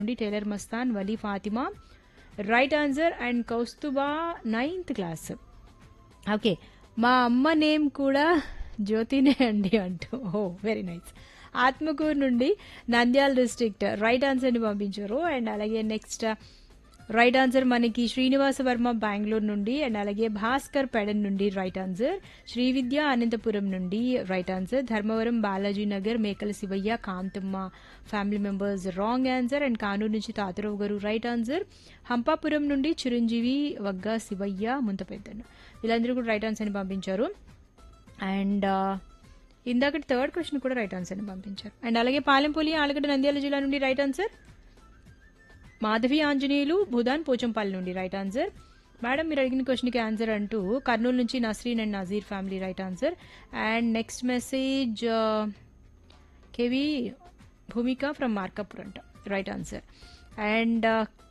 నుండి tailor Mastan Vali Fatima right answer and Kaustubha ninth class okay మా అమ్మ నేమ్ కూడా జ్యోతినే అండి అంటూ ఓ వెరీ నైస్ ఆత్మకూరు నుండి నంద్యాల డిస్ట్రిక్ట్ రైట్ ఆన్సర్ని పంపించారు అండ్ అలాగే నెక్స్ట్ రైట్ ఆన్సర్ మనకి శ్రీనివాస వర్మ బెంగళూరు నుండి అండ్ అలాగే భాస్కర్ పెడన్ నుండి రైట్ ఆన్సర్ శ్రీవిద్య అనంతపురం నుండి right answer Dharmavaram Balaji Nagar Mekala Shivayya Kanthamma family members wrong answer and Kanuru నుంచి తాతరావు గారు రైట్ ఆన్సర్ హంపాపురం నుండి చిరంజీవి వగ్గా శివయ్య ముంతపెద్దన్న వీళ్ళందరూ కూడా రైట్ ఆన్సర్ని పంపించారు అండ్ ఇందాక థర్డ్ క్వశ్చన్ కూడా రైట్ ఆన్సర్ని పంపించారు అండ్ అలాగే పాలెంపల్లి ఆలగడ్డ నంద్యాల జిల్లా నుండి రైట్ ఆన్సర్ మాధవి ఆంజనేయులు భూదాన్ పోచంపల్లి నుండి రైట్ ఆన్సర్ మేడం మీరు అడిగిన క్వశ్చన్కి ఆన్సర్ అంటూ కర్నూలు నుంచి Nasreen and Nazeer family right answer and next message KV Bhoomika from Markapur అంట రైట్ ఆన్సర్ అండ్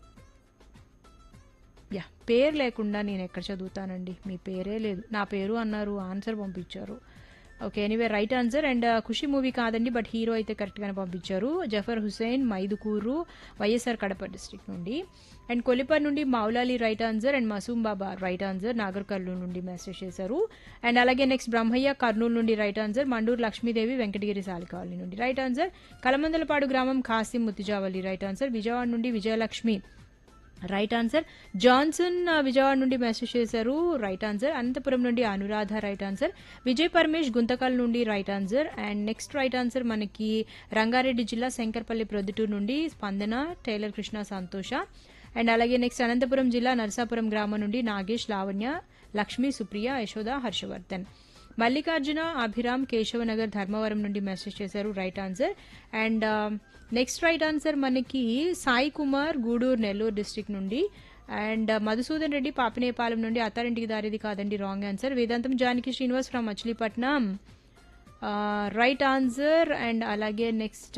యా పేరు లేకుండా నేను ఎక్కడ చదువుతానండి మీ పేరే లేదు నా పేరు అన్నారు ఆన్సర్ పంపించారు okay anyway right answer and Khushi movie కాదండి బట్ హీరో అయితే కరెక్ట్గానే పంపించారు జఫర్ హుసేన్ మైదుకూరు వైఎస్ఆర్ కడప డిస్ట్రిక్ట్ నుండి అండ్ కొలిపర్ నుండి Moulali right answer and Masoom Baba right answer Nagar Kurnool నుండి మెసేజ్ చేశారు అండ్ అలాగే నెక్స్ట్ బ్రహ్మయ్య కర్నూలు నుండి రైట్ ఆన్సర్ మండూరు లక్ష్మీదేవి వెంకటగిరి సాలికావళి నుండి రైట్ ఆన్సర్ కలమందలపాడు గ్రామం ఖాసిం ముత్తిజావల్లి రైట్ ఆన్సర్ విజయవాడ నుండి Vijayalakshmi right answer Johnson Vijayawada నుండి మెసేజ్ చేశారు రైట్ ఆన్సర్ అనంతపురం నుండి అనురాధ రైట్ ఆన్సర్ విజయ్ పరమేష్ గుంతకల్ నుండి right answer and next right answer మనకి రంగారెడ్డి జిల్లా శంకర్పల్లి ప్రొద్దుటూరు నుండి స్పందన టైలర్ కృష్ణ సంతోష అండ్ అలాగే నెక్స్ట్ అనంతపురం జిల్లా నరసాపురం గ్రామం నుండి నాగేష్ లావణ్య లక్ష్మి సుప్రియ యశోద హర్షవర్ధన్ మల్లికార్జున అభిరామ్ కేశవనగర్ ధర్మవరం నుండి మెసేజ్ చేశారు right answer and next right answer మనకి సాయి కుమార్ గూడూరు నెల్లూరు డిస్ట్రిక్ట్ నుండి అండ్ మధుసూదన్ రెడ్డి పాపినేపాలెం నుండి అత్తారింటికి దారిది కాదండి wrong answer Vedantam Janaki Srinivas from Machilipatnam right answer and అలాగే నెక్స్ట్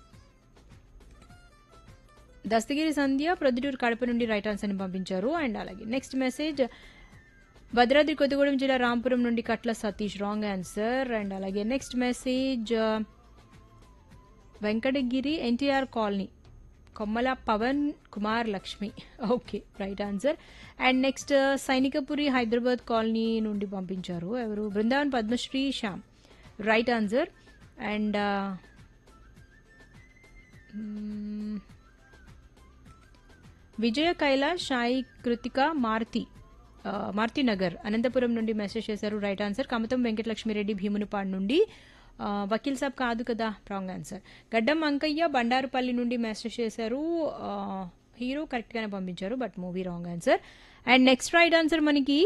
దస్తగిరి సంధ్య ప్రొద్దుటూరు కడప నుండి రైట్ ఆన్సర్ని పంపించారు అండ్ అలాగే నెక్స్ట్ మెసేజ్ భద్రాద్రి కొత్తగూడెం జిల్లా రాంపురం నుండి Katla Satish wrong answer and అలాగే next message Venkatagiri NTR colony Kommala Pavan Kumar Lakshmi okay right answer and next Sainikpuri Hyderabad colony నుండి పంపించారు ఎవరు Brindavan Padmashri Shyam right answer and Vijaya Kailash Sai Kruthika Maruthi Maruthi Nagar Anantapuram నుండి మెసేజ్ చేశారు రైట్ ఆన్సర్ కమతం వెంకటలక్ష్మిరెడ్డి భీమునిపాడు నుండి వకీల్ సాబ్ కాదు కదా రాంగ్ ఆన్సర్ గడ్డం అంకయ్య బండారుపల్లి నుండి మెసేజ్ చేశారు హీరో కరెక్ట్గానే పంపించారు but movie wrong answer and next right answer మనకి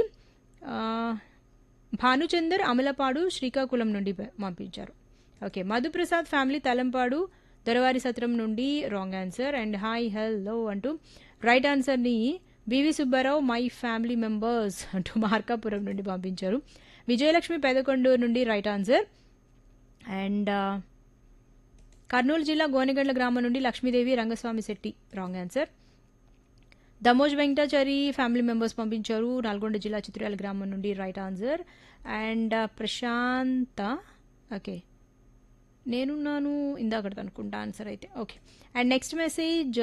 భానుచందర్ అమలపాడు శ్రీకాకుళం నుండి పంపించారు ఓకే మధుప్రసాద్ ఫ్యామిలీ తలంపాడు దొరవారి సత్రం నుండి wrong answer and hi hello అంటూ రైట్ ఆన్సర్ని BV Subbarao my family members అంటూ మార్కాపురం నుండి పంపించారు విజయలక్ష్మి పెదకొండూరు నుండి రైట్ ఆన్సర్ అండ్ కర్నూలు జిల్లా గోనెగండ్ల గ్రామం నుండి Lakshmidevi Rangaswamy Shetty wrong answer Damoj Venkatachari family members పంపించారు నల్గొండ జిల్లా చిత్రాల గ్రామం నుండి right answer and Prashantha okay నేనున్నాను ఇందాకటి అనుకుంటా ఆన్సర్ అయితే okay and next message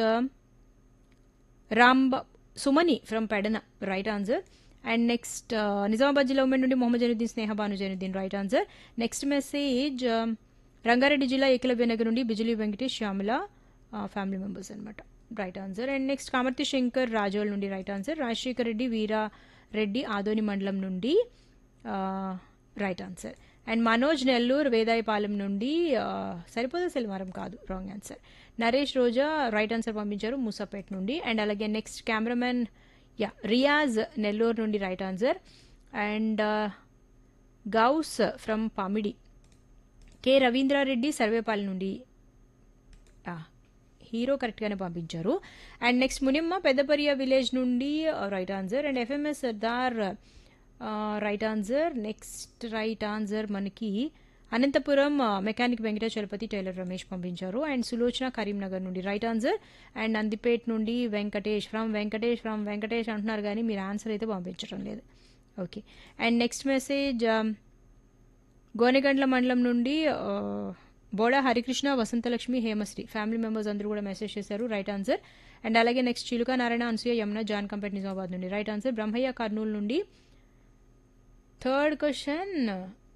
Ramba Sumani from Pedana right answer and next Nizamabad జిల్లా ఉమెన్ నుండి Mohammad Januddin Sneha Bhanu Januddin right answer next message Rangareddy జిల్లా ఏకలవ్య నగర్ నుండి బిజిలీ వెంకటేష్ శ్యామల ఫ్యామిలీ మెంబర్స్ అనమాట right answer and next కామర్తి Shankar Rajol నుండి రైట్ ఆన్సర్ రాజశేఖర్ రెడ్డి వీరా రెడ్డి ఆదోని మండలం నుండి right answer and Manoj Nellore Vedayapalem నుండి సరిపోదా సెల్వారం కాదు wrong answer Naresh Roja right answer పంపించారు మూసాపేట్ నుండి అండ్ అలాగే నెక్స్ట్ కెమెరామెన్ యా రియాజ్ నెల్లూరు నుండి right answer and Ghouse from Pamidi K Raveendrareddy Sarvepal నుండి హీరో కరెక్ట్గానే పంపించారు and next Munimma Peddapariya village నుండి right answer and FMS Sardar right answer next right answer మనకి అనంతపురం మెకానిక్ వెంకటాచలపతి టైలర్ రమేష్ పంపించారు అండ్ సులోచన కరీంనగర్ నుండి రైట్ ఆన్సర్ అండ్ నందిపేట్ నుండి వెంకటేష్ ఫ్రమ్ వెంకటేష్ ఫ్రమ్ వెంకటేష్ అంటున్నారు కానీ మీరు ఆన్సర్ అయితే పంపించడం లేదు okay and next message Gonegandla మండలం నుండి బోడా హరికృష్ణ వసంతలక్ష్మి హేమశ్రీ ఫ్యామిలీ మెంబర్స్ అందరూ కూడా మెసేజ్ చేశారు రైట్ ఆన్సర్ అండ్ అలాగే నెక్స్ట్ చిలుక నారాయణ అనసూయ యమున జాన్ కంపెట్ నిజామాబాద్ నుండి రైట్ ఆన్సర్ బ్రహ్మయ్య కర్నూలు నుండి థర్డ్ క్వశ్చన్